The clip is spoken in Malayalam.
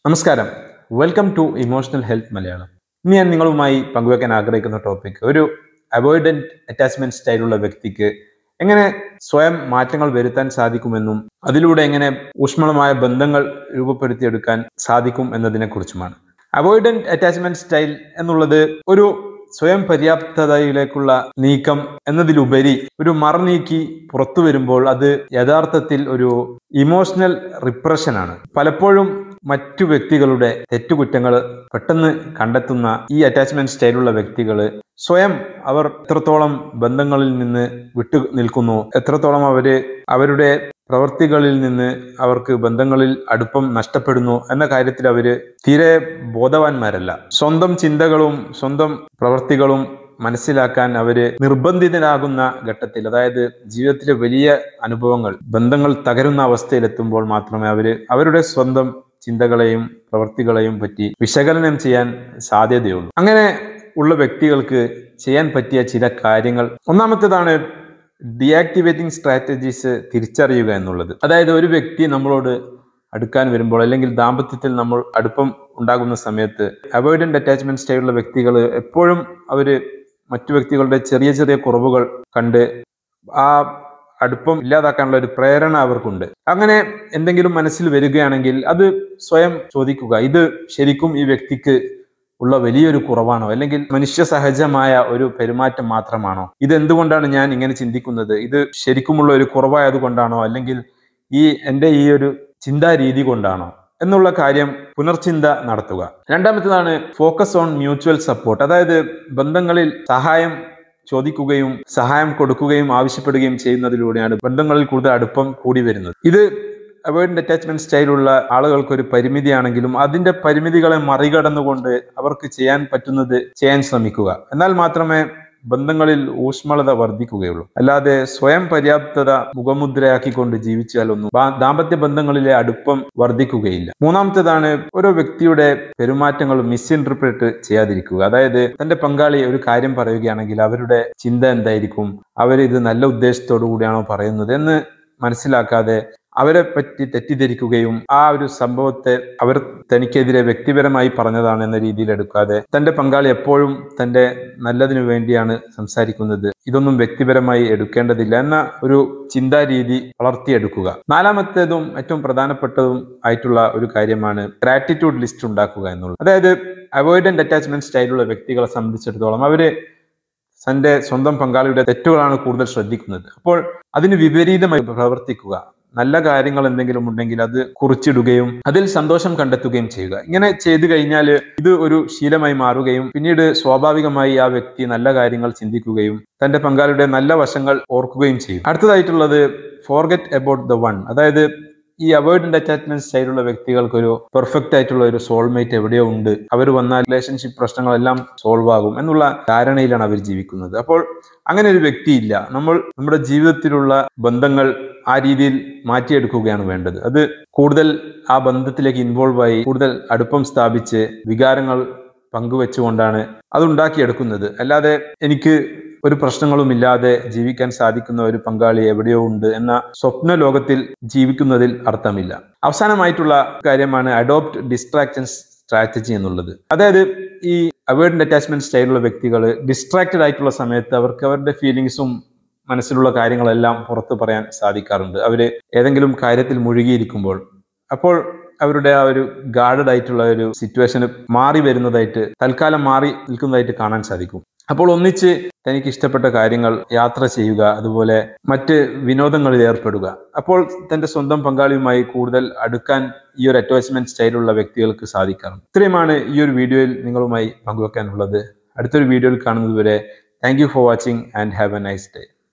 നമസ്കാരം welcome to emotional health Malayalam ഇന്ന് ഞാൻ നിങ്ങളുമായി പങ്കുവെക്കാൻ ആഗ്രഹിക്കുന്ന ടോപ്പിക് ഒരു അവോയ്ഡൻറ്റ് അറ്റാച്ച്മെന്റ് സ്റ്റൈലുള്ള വ്യക്തിക്ക് എങ്ങനെ സ്വയം മാറ്റങ്ങൾ വരുത്താൻ സാധിക്കുമെന്നും അതിലൂടെ എങ്ങനെ ഊഷ്മളമായ ബന്ധങ്ങൾ രൂപപ്പെടുത്തിയെടുക്കാൻ സാധിക്കും എന്നതിനെ കുറിച്ചുമാണ് അവോയ്ഡൻറ്റ് അറ്റാച്ച്മെന്റ് സ്റ്റൈൽ എന്നുള്ളത് ഒരു സ്വയം പര്യാപ്തതയിലേക്കുള്ള നീക്കം എന്നതിലുപരി ഒരു മറനീക്കി പുറത്തു വരുമ്പോൾ അത് യഥാർത്ഥത്തിൽ ഒരു ഇമോഷണൽ റിപ്രഷനാണ് പലപ്പോഴും മറ്റു വ്യക്തികളുടെ തെറ്റുകുറ്റങ്ങൾ പെട്ടെന്ന് കണ്ടെത്തുന്ന ഈ അറ്റാച്ച്മെന്റ് സ്റ്റൈലുള്ള വ്യക്തികൾ സ്വയം അവർ എത്രത്തോളം ബന്ധങ്ങളിൽ നിന്ന് വിട്ടു നിൽക്കുന്നു എത്രത്തോളം അവര് അവരുടെ പ്രവൃത്തികളിൽ നിന്ന് അവർക്ക് ബന്ധങ്ങളിൽ അടുപ്പം നഷ്ടപ്പെടുന്നു എന്ന കാര്യത്തിൽ അവര് തീരെ ബോധവാന്മാരല്ല സ്വന്തം ചിന്തകളും സ്വന്തം പ്രവൃത്തികളും മനസ്സിലാക്കാൻ അവര് നിർബന്ധിതരാകുന്ന ഘട്ടത്തിൽ അതായത് ജീവിതത്തിലെ വലിയ അനുഭവങ്ങൾ ബന്ധങ്ങൾ തകരുന്ന അവസ്ഥയിലെത്തുമ്പോൾ മാത്രമേ അവര് അവരുടെ സ്വന്തം ചിന്തകളെയും പ്രവൃത്തികളെയും പറ്റി വിശകലനം ചെയ്യാൻ സാധ്യതയുള്ളൂ അങ്ങനെ ഉള്ള വ്യക്തികൾക്ക് ചെയ്യാൻ പറ്റിയ ചില കാര്യങ്ങൾ ഒന്നാമത്തേതാണ് ഡിയാക്ടിവേറ്റിംഗ് സ്ട്രാറ്റജീസ് തിരിച്ചറിയുക എന്നുള്ളത് അതായത് ഒരു വ്യക്തി നമ്മളോട് അടുക്കാൻ വരുമ്പോൾ അല്ലെങ്കിൽ ദാമ്പത്യത്തിൽ നമ്മൾ അടുപ്പം ഉണ്ടാകുന്ന സമയത്ത് അവോയ്ഡന്റ് അറ്റാച്ച്മെന്റ് സ്റ്റൈലുള്ള വ്യക്തികൾ എപ്പോഴും അവര് മറ്റു വ്യക്തികളുടെ ചെറിയ ചെറിയ കുറവുകൾ കണ്ട് ആ അടുപ്പം ഇല്ലാതാക്കാനുള്ള ഒരു പ്രേരണ അവർക്കുണ്ട് അങ്ങനെ എന്തെങ്കിലും മനസ്സിൽ വരികയാണെങ്കിൽ അത് സ്വയം ചോദിക്കുക ഇത് ശരിക്കും ഈ വ്യക്തിക്ക് ഉള്ള വലിയൊരു കുറവാണോ അല്ലെങ്കിൽ മനുഷ്യ സഹജമായ ഒരു പെരുമാറ്റം മാത്രമാണോ ഇത് എന്തുകൊണ്ടാണ് ഞാൻ ഇങ്ങനെ ചിന്തിക്കുന്നത് ഇത് ശരിക്കുമുള്ള ഒരു കുറവായത് കൊണ്ടാണോ അല്ലെങ്കിൽ ഈ എൻ്റെ ഈ ഒരു ചിന്താ രീതി കൊണ്ടാണോ എന്നുള്ള കാര്യം പുനർചിന്ത നടത്തുക രണ്ടാമത്തേതാണ് ഫോക്കസ് ഓൺ മ്യൂച്വൽ സപ്പോർട്ട് അതായത് ബന്ധങ്ങളിൽ സഹായം ചോദിക്കുകയും സഹായം കൊടുക്കുകയും ആവശ്യപ്പെടുകയും ചെയ്യുന്നതിലൂടെയാണ് ബന്ധങ്ങളിൽ കൂടുതൽ അടുപ്പം കൂടി വരുന്നത് ഇത് അവോയ്ഡന്റ് അറ്റാച്ച്മെന്റ് സ്റ്റൈലുള്ള ആളുകൾക്ക് ഒരു പരിമിതിയാണെങ്കിലും അതിന്റെ പരിമിതികളെ മറികടന്നുകൊണ്ട് അവർക്ക് ചെയ്യാൻ പറ്റുന്നത് ചെയ്യാൻ ശ്രമിക്കുക എന്നാൽ മാത്രമേ ബന്ധങ്ങളിൽ ഊഷ്മളത വർദ്ധിക്കുകയുള്ളൂ അല്ലാതെ സ്വയം പര്യാപ്തത മുഖമുദ്രയാക്കിക്കൊണ്ട് ജീവിച്ചാലൊന്നും ദാമ്പത്യ ബന്ധങ്ങളിലെ അടുപ്പം വർദ്ധിക്കുകയില്ല മൂന്നാമത്തേതാണ് ഓരോ വ്യക്തിയുടെ പെരുമാറ്റങ്ങൾ മിസ്ഇൻറ്റർപ്രറ്റ് ചെയ്യാതിരിക്കുക അതായത് തന്റെ പങ്കാളി ഒരു കാര്യം പറയുകയാണെങ്കിൽ അവരുടെ ചിന്ത എന്തായിരിക്കും അവർ ഇത് നല്ല ഉദ്ദേശത്തോടു കൂടിയാണോ പറയുന്നത് എന്ന് മനസ്സിലാക്കാതെ അവരെ പറ്റി തെറ്റിദ്ധരിക്കുകയും ആ ഒരു സംഭവത്തെ അവർ തനിക്കെതിരെ വ്യക്തിപരമായി പറഞ്ഞതാണ് എന്ന രീതിയിൽ എടുക്കാതെ തന്റെ പങ്കാളി എപ്പോഴും തന്റെ നല്ലതിനു വേണ്ടിയാണ് സംസാരിക്കുന്നത് ഇതൊന്നും വ്യക്തിപരമായി എടുക്കേണ്ടതില്ല എന്ന ഒരു ചിന്താ രീതി വളർത്തിയെടുക്കുക നാലാമത്തേതും ഏറ്റവും പ്രധാനപ്പെട്ടതും ആയിട്ടുള്ള ഒരു കാര്യമാണ് ഗ്രാറ്റിറ്റ്യൂഡ് ലിസ്റ്റ് ഉണ്ടാക്കുക എന്നുള്ളത് അതായത് അവോയ്ഡന്റ് അറ്റാച്ച്മെന്റ് സ്റ്റൈലുള്ള വ്യക്തികളെ സംബന്ധിച്ചിടത്തോളം അവര് തന്റെ സ്വന്തം പങ്കാളിയുടെ തെറ്റുകളാണ് കൂടുതൽ ശ്രദ്ധിക്കുന്നത് അപ്പോൾ അതിന് വിപരീതമായി പ്രവർത്തിക്കുക നല്ല കാര്യങ്ങൾ എന്തെങ്കിലും ഉണ്ടെങ്കിൽ അത് കുറിച്ചിടുകയും അതിൽ സന്തോഷം കണ്ടെത്തുകയും ചെയ്യുക ഇങ്ങനെ ചെയ്തു കഴിഞ്ഞാൽ ഇത് ഒരു ശീലമായി മാറുകയും പിന്നീട് സ്വാഭാവികമായി ആ വ്യക്തി നല്ല കാര്യങ്ങൾ ചിന്തിക്കുകയും തന്റെ പങ്കാളിയുടെ നല്ല വശങ്ങൾ ഓർക്കുകയും ചെയ്യും അടുത്തതായിട്ടുള്ളത് ഫോർഗെറ്റ് അബൌട്ട് ദ വൺ അതായത് ഈ അവോയ്ഡന്റ് അറ്റാച്ച്മെന്റ് സ്റ്റൈലുള്ള വ്യക്തികൾക്ക് ഒരു പെർഫെക്റ്റ് ആയിട്ടുള്ള ഒരു സോൾമേറ്റ് എവിടെയോ ഉണ്ട് അവർ വന്നാൽ റിലേഷൻഷിപ്പ് പ്രശ്നങ്ങളെല്ലാം സോൾവ് ആകും എന്നുള്ള ധാരണയിലാണ് അവർ ജീവിക്കുന്നത് അപ്പോൾ അങ്ങനെ ഒരു വ്യക്തിയില്ല നമ്മൾ നമ്മുടെ ജീവിതത്തിലുള്ള ബന്ധങ്ങൾ ആ രീതിയിൽ മാറ്റിയെടുക്കുകയാണ് വേണ്ടത് അത് കൂടുതൽ ആ ബന്ധത്തിലേക്ക് ഇൻവോൾവ് ആയി കൂടുതൽ അടുപ്പം സ്ഥാപിച്ച് വികാരങ്ങൾ പങ്കുവെച്ചുകൊണ്ടാണ് അത് ഉണ്ടാക്കിയെടുക്കുന്നത് അല്ലാതെ എനിക്ക് ഒരു പ്രശ്നങ്ങളുമില്ലാതെ ജീവിക്കാൻ സാധിക്കുന്ന ഒരു പങ്കാളി എവിടെയോ ഉണ്ട് എന്ന സ്വപ്ന ലോകത്തിൽ ജീവിക്കുന്നതിൽ അർത്ഥമില്ല അവസാനമായിട്ടുള്ള കാര്യമാണ് അഡോപ്റ്റ് ഡിസ്ട്രാക്ഷൻ സ്ട്രാറ്റജി എന്നുള്ളത് അതായത് ഈ അവോയ്ഡന്റ് അറ്റാച്ച്മെന്റ് സ്റ്റൈലുള്ള വ്യക്തികൾ ഡിസ്ട്രാക്റ്റഡ് ആയിട്ടുള്ള സമയത്ത് അവർക്ക് അവരുടെ ഫീലിങ്സും മനസ്സിലുള്ള കാര്യങ്ങളെല്ലാം പുറത്തു പറയാൻ സാധിക്കാറുണ്ട് അവര് ഏതെങ്കിലും കാര്യത്തിൽ മുഴുകിയിരിക്കുമ്പോൾ അപ്പോൾ അവരുടെ ആ ഒരു ഗാർഡഡ് ആയിട്ടുള്ള ഒരു സിറ്റുവേഷന് മാറി വരുന്നതായിട്ട് തൽക്കാലം മാറി നിൽക്കുന്നതായിട്ട് കാണാൻ സാധിക്കും അപ്പോൾ ഒന്നിച്ച് തനിക്ക് ഇഷ്ടപ്പെട്ട കാര്യങ്ങൾ യാത്ര ചെയ്യുക അതുപോലെ മറ്റ് വിനോദങ്ങളിൽ ഏർപ്പെടുക അപ്പോൾ തന്റെ സ്വന്തം പങ്കാളിയുമായി കൂടുതൽ അടുക്കാൻ ഈ ഒരു അറ്റാച്ച്മെന്റ് സ്റ്റൈലുള്ള വ്യക്തികൾക്ക് സാധിക്കണം ഇത്രയുമാണ് ഈ ഒരു വീഡിയോയിൽ നിങ്ങളുമായി പങ്കുവെക്കാനുള്ളത് അടുത്തൊരു വീഡിയോയിൽ കാണുന്നതുവരെ thank you for watching and have a nice day